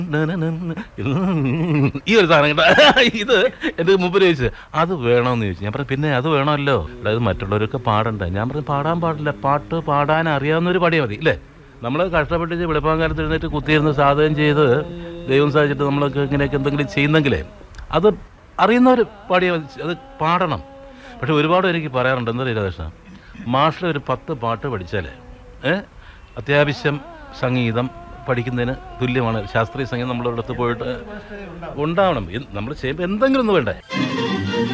ഈ ഒരു സാധനം കേട്ടോ ഇത് എൻ്റെ മുമ്പ് ചോദിച്ചു അത് വേണമെന്ന് ചോദിച്ചു ഞാൻ പറഞ്ഞു പിന്നെ അത് വേണമല്ലോ അതായത് മറ്റുള്ളവരൊക്കെ പാടണ്ടേ ഞാൻ പറഞ്ഞു പാടാൻ പാടില്ല പാട്ട് പാടാൻ അറിയാവുന്ന ഒരു പാടിയാൽ മതി ഇല്ലേ നമ്മൾ കഷ്ടപ്പെട്ട് വെളുപ്പാങ്കാലത്ത് എഴുന്നേറ്റ് കുത്തിയിരുന്ന് സാധകം ചെയ്ത് ദൈവം സാധിച്ചിട്ട് നമ്മളൊക്കെ ഇങ്ങനെയൊക്കെ എന്തെങ്കിലും ചെയ്യുന്നെങ്കിലേ അത് അറിയുന്നവർ പാടിയാൽ മതി അത് പാടണം പക്ഷെ ഒരുപാട് എനിക്ക് പറയാറുണ്ട് എന്താ രാധാകൃഷ്ണ മാഷിൽ ഒരു പത്ത് പാട്ട് പഠിച്ചാലേ ഏ അത്യാവശ്യം സംഗീതം പഠിക്കുന്നതിന് തുല്യമാണ് ശാസ്ത്രീയ സംഗീതം നമ്മളുടെ അടുത്ത് പോയിട്ട് ഉണ്ടാവണം നമ്മൾ ചെയ്യുമ്പോൾ എന്തെങ്കിലും ഒന്ന് വേണ്ടേ